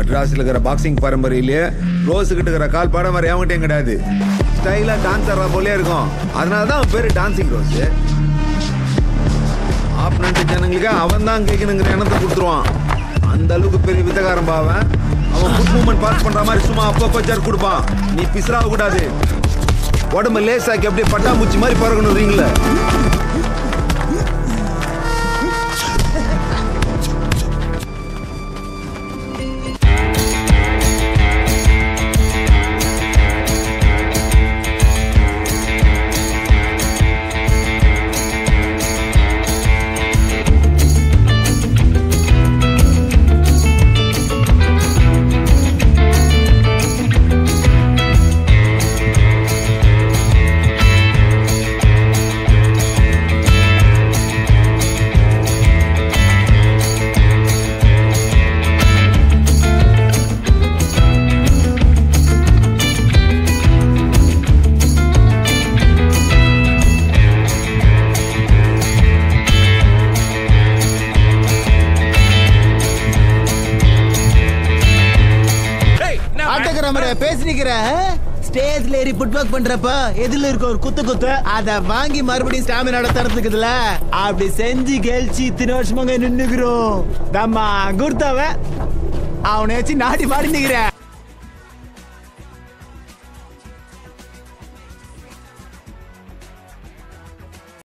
மெட்ராஸ்ல இருக்கிற boxing பரம்பரையிலேயே rose கிட்ட இருக்கிற கால் படம் வர எவன்கிட்டயும் கிடையாது ஸ்டைலா டான்ஸ் ஆடுற போலே இருக்கும் அதனால தான் அவன் பேரு டான்சிங் ரோஸ் ஆப்னண்ட் ஜனங்களுக்கு அவன் தான் கேட்கணுங்கிற எண்ணத்தை கொடுத்துருவான் அந்த அளவுக்கு பெரிய வித்தகாரம் பாவன் அவன் ஃபுட் மூவ்மெண்ட் பாஸ் பண்ற மாதிரி சும்மா அப்பப்போ ஜர் கொடுப்பான் நீ பிசுறாக கூடாது உடம்பு லேசாக்கி அப்படியே பட்டாம்பூச்சி மாதிரி பறக்கணும் ரீங்கள ஆட்டோகிராமர பேசி நிக்கிற ஸ்டேஜ்ல ஏறி புட் ஒர்க் பண்றப்ப எதுல இருக்க ஒரு குத்து குத்து அத வாங்கி மறுபடியும் ஸ்டாமினாட தரத்துக்குதுல அப்படி செஞ்சு கெழிச்சு இத்தனை வருஷமாங்க நின்னுக்கிறோம் தம்மா குர்த்தாவ அவனை வச்சு நாடி மாடி நிக்கிறேன்